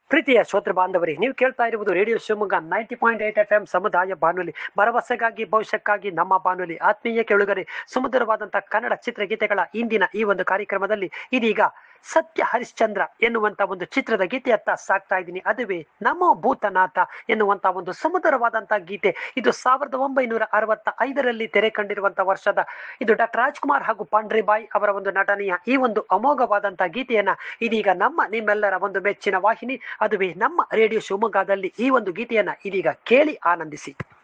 ಪ್ರೀತಿಯ ಶ್ರೋತೃ ಬಾಂಧವರೇ ನೀವು ಕೇಳ್ತಾ ಇರುವುದು radio Shivamogga ninety point eight F M ಸಮುದಾಯ ಬಾನುಲಿ ಭರವಸೆಗಾಗಿ ಭವಿಷ್ಯಕ್ಕಾಗಿ ನಮ್ಮ ಬಾನುಲಿ ಆತ್ಮೀಯ ಕೇಳುಗರೆ ಸುಮಧುರವಾದಂತಹ ಕನ್ನಡ ಚಿತ್ರಗೀತೆಗಳ ಇಂದಿನ ಈ ಒಂದು ಕಾರ್ಯಕ್ರಮದಲ್ಲಿ ಇದೀಗ ಸತ್ಯ ಹರಿಶ್ಚಂದ್ರ ಎನ್ನುವಂತ ಒಂದು ಚಿತ್ರದ ಗೀತೆಯತ್ತ ಸಾಕ್ತಾ ಇದ್ದೀನಿ ಅದುವೇ ನಮೋ ಭೂತನಾಥ ಎನ್ನುವಂತ ಒಂದು ಸುಮಧುರವಾದಂತಹ ಗೀತೆ ಇದು ಸಾವಿರದ ಒಂಬೈನೂರ ಅರವತ್ತ ಐದರಲ್ಲಿ ತೆರೆ ಕಂಡಿರುವಂತಹ ವರ್ಷದ ಇದು ಡಾಕ್ಟರ್ ರಾಜ್ಕುಮಾರ್ ಹಾಗೂ ಪಾಂಡ್ರಿಬಾಯಿ ಅವರ ಒಂದು ನಟನೆಯ ಈ ಒಂದು ಅಮೋಘವಾದಂತಹ ಗೀತೆಯನ್ನ ಇದೀಗ ನಮ್ಮ ನಿಮ್ಮೆಲ್ಲರ ಒಂದು ಮೆಚ್ಚಿನ ವಾಹಿನಿ ಅದುವೇ ನಮ್ಮ ರೇಡಿಯೋ ಶಿವಮೊಗ್ಗದಲ್ಲಿ ಈ ಒಂದು ಗೀತೆಯನ್ನ ಇದೀಗ ಕೇಳಿ ಆನಂದಿಸಿ